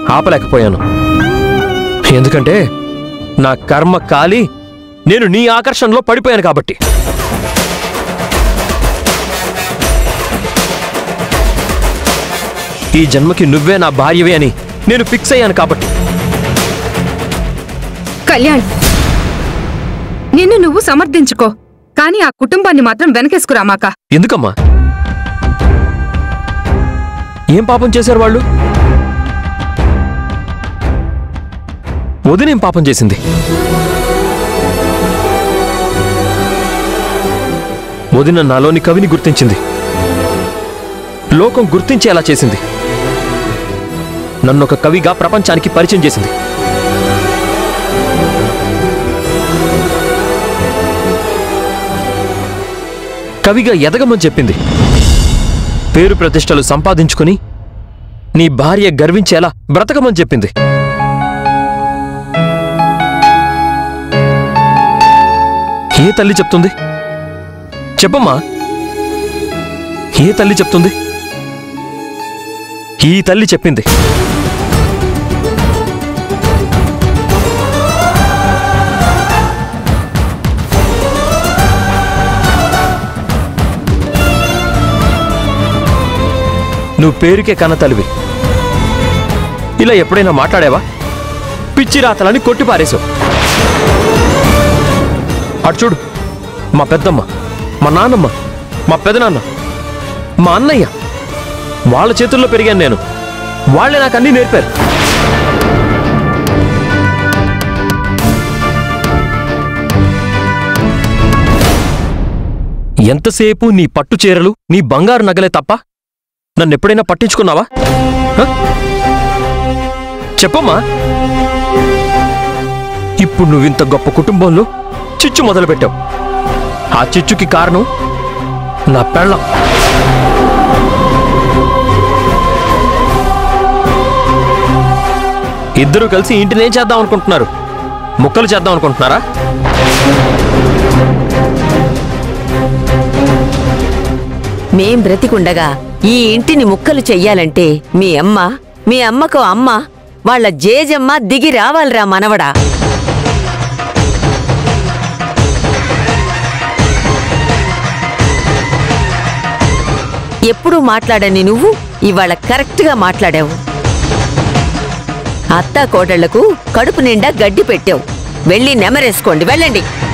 ఆపలేకపోయాను ఎందుకంటే నా కర్మ కాలి నేను నీ ఆకర్షణలో పడిపోయాను కాబట్టి ఈ జన్మకి నువ్వే నా భార్యవే అని నేను ఫిక్స్ అయ్యాను కాబట్టి కళ్యాణ్ నిన్ను నువ్వు సమర్థించుకో కానీ ఆ కుటుంబాన్ని మాత్రం వెనకేసుకురామాక ఎందుకమ్మా ఏం పాపం చేశారు వాళ్ళు వదినేం పాపం చేసింది వదిన నాలోని కవిని గుర్తించింది లోకం గుర్తించేలా చేసింది నన్నొక కవిగా ప్రపంచానికి పరిచయం చేసింది కవిగా ఎదగమని చెప్పింది పేరు ప్రతిష్టలు సంపాదించుకుని నీ భార్య గర్వించేలా బ్రతకమని చెప్పింది ఏ తల్లి చెప్తుంది చెప్పమ్మా ఏ తల్లి చెప్తుంది ఈ తల్లి చెప్పింది నువ్వు పేరుకే కన్న తల్లివి ఇలా ఎప్పుడైనా మాట్లాడావా పిచ్చి రాతలని కొట్టి పారేశావు అటు చూడు మా పెద్దమ్మ మా నాన్నమ్మ మా పెదనాన్న మా అన్నయ్య వాళ్ళ చేతుల్లో పెరిగాను నేను వాళ్ళే నాకు అన్నీ నేర్పారు ఎంతసేపు నీ పట్టు చీరలు నీ బంగారు నగలే తప్ప నన్నెప్పుడైనా పట్టించుకున్నావా హ? చెప్పమ్మా ఇప్పుడు నువ్వింత గొప్ప కుటుంబంలో చిచ్చు మొదలుపెట్టావు ఆ చిచ్చుకి కారణం నా పెళ్ళం ఇద్దరు కలిసి ఇంటినేం చేద్దాం అనుకుంటున్నారు ముక్కలు చేద్దాం అనుకుంటున్నారా మేం బ్రతికుండగా ఈ ఇంటిని ముక్కలు చెయ్యాలంటే మీ అమ్మ మీ అమ్మకు అమ్మ వాళ్ళ జేజమ్మ దిగి రావాలిరా మనవడా ఎప్పుడూ మాట్లాడని నువ్వు ఇవాళ కరెక్ట్గా మాట్లాడావు అత్తా కోడళ్లకు కడుపు నిండా గడ్డి పెట్టావు వెళ్ళి నెమరేసుకోండి వెళ్ళండి